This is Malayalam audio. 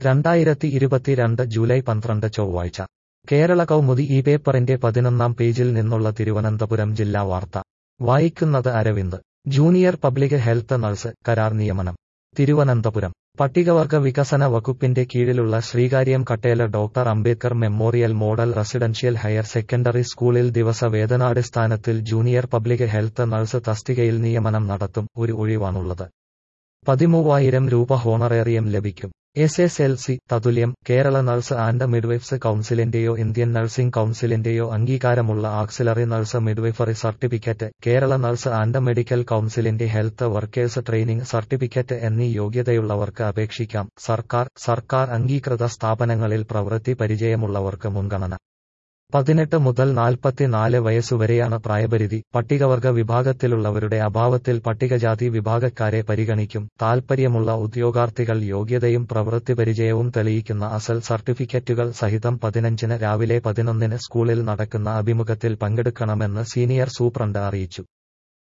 രണ്ടായിരത്തി ഇരുപത്തിരണ്ട് ജൂലൈ പന്ത്രണ്ട് ചൊവ്വാഴ്ച കേരള കൗമുദി ഈ പേപ്പറിന്റെ പതിനൊന്നാം പേജിൽ നിന്നുള്ള തിരുവനന്തപുരം ജില്ലാ വാർത്ത വായിക്കുന്നത് Aravind junior public health nurse കരാർ നിയമനം തിരുവനന്തപുരം പട്ടികവർഗ വികസന വകുപ്പിന്റെ കീഴിലുള്ള Sreekaryam Kattela doctor Ambedkar memorial model residential higher secondary സ്കൂളിൽ ദിവസ വേതനാടിസ്ഥാനത്തിൽ ജൂനിയർ പബ്ലിക് ഹെൽത്ത് നഴ്സ് തസ്തികയിൽ നിയമനം നടത്തും ഒരു ഒഴിവാണുള്ളത് പതിമൂവായിരം രൂപ ഹോണറേറിയം ലഭിക്കും എസ് എസ് എൽ സി തതുല്യം കേരള നഴ്സ് ആൻഡ് മിഡ്വൈഫ്സ് കൌൺസിലിന്റെയോ ഇന്ത്യൻ നഴ്സിംഗ് കൌൺസിലിന്റെയോ അംഗീകാരമുള്ള auxiliary nurse midwifery certificate Kerala nurse and medical കൌൺസിലിന്റെ ഹെൽത്ത് വർക്കേഴ്സ് ട്രെയിനിംഗ് സർട്ടിഫിക്കറ്റ് എന്നീ യോഗ്യതയുള്ളവർക്ക് അപേക്ഷിക്കാം സർക്കാർ സർക്കാർ അംഗീകൃത സ്ഥാപനങ്ങളിൽ പ്രവൃത്തി പരിചയമുള്ളവർക്ക് മുൻഗണന പതിനെട്ട് മുതൽ നാൽപ്പത്തിനാല് വയസ്സുവരെയാണ് പ്രായപരിധി പട്ടികവർഗ വിഭാഗത്തിലുള്ളവരുടെ അഭാവത്തിൽ പട്ടികജാതി വിഭാഗക്കാരെ പരിഗണിക്കും താൽപ്പര്യമുള്ള ഉദ്യോഗാർത്ഥികൾ യോഗ്യതയും പ്രവൃത്തി പരിചയവും തെളിയിക്കുന്ന അസൽ സർട്ടിഫിക്കറ്റുകൾ സഹിതം പതിനഞ്ചിന് രാവിലെ പതിനൊന്നിന് സ്കൂളിൽ നടക്കുന്ന അഭിമുഖത്തിൽ പങ്കെടുക്കണമെന്ന് സീനിയർ സൂപ്രണ്ട് അറിയിച്ചു